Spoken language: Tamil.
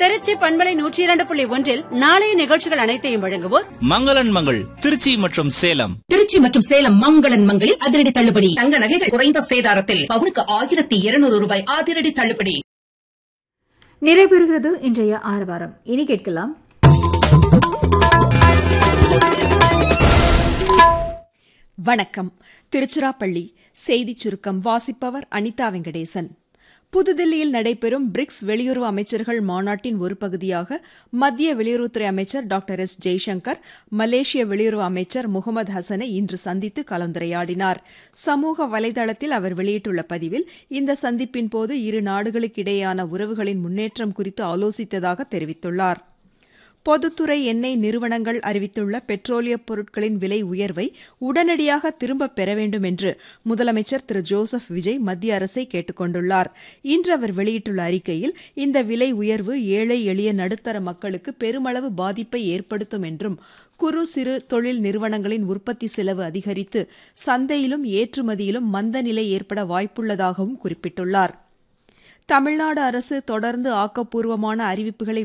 திருச்சி பண்பலை நூற்றி இரண்டு புள்ளி ஒன்றில் நாளைய நிகழ்ச்சிகள் அனைத்தையும் வழங்குவோர் மங்களன் மங்கள் திருச்சி மற்றும் சேலம் திருச்சி மற்றும் சேலம் மங்களன் மங்களில் அதிரடி தள்ளுபடி தங்க நகைகள் குறைந்த சேதாரத்தில் பவுனுக்கு ஆயிரத்தி இருநூறு ரூபாய் அதிரடி தள்ளுபடி நிறைவேறுகிறது இன்றைய ஆரவாரம் இனி கேட்கலாம் வணக்கம் திருச்சிராப்பள்ளி செய்திச் சுருக்கம் வாசிப்பவர் அனிதா வெங்கடேசன் புதுதில்லியில் நடைபெறும் பிரிக்ஸ் வெளியுறவு அமைச்சர்கள் மாநாட்டின் ஒரு பகுதியாக மத்திய வெளியுறவுத்துறை அமைச்சர் டாக்டர் எஸ் ஜெய்சங்கர் மலேசிய வெளியுறவு அமைச்சர் முகமது ஹசனை இன்று சந்தித்து கலந்துரையாடினார் சமூக வலைதளத்தில் அவர் வெளியிட்டுள்ள பதிவில் இந்த சந்திப்பின் போது இரு நாடுகளுக்கிடையேயான உறவுகளின் முன்னேற்றம் குறித்து ஆலோசித்ததாக தெரிவித்துள்ளார் பொதுத்துறை எண்ணெய் நிறுவனங்கள் அறிவித்துள்ள பெட்ரோலியப் பொருட்களின் விலை உயர்வை உடனடியாக திரும்பப் பெற வேண்டும் என்று முதலமைச்சர் திரு ஜோசப் விஜய் மத்திய அரசை கேட்டுக் கொண்டுள்ளார் இன்று அவர் வெளியிட்டுள்ள அறிக்கையில் இந்த விலை உயர்வு ஏழை எளிய நடுத்தர மக்களுக்கு பெருமளவு பாதிப்பை ஏற்படுத்தும் என்றும் குறு சிறு தொழில் நிறுவனங்களின் உற்பத்தி செலவு அதிகரித்து சந்தையிலும் ஏற்றுமதியிலும் மந்த நிலை ஏற்பட வாய்ப்புள்ளதாகவும் குறிப்பிட்டுள்ளார் தமிழ்நாடு அரசு தொடர்ந்து ஆக்கப்பூர்வமான அறிவிப்புகளை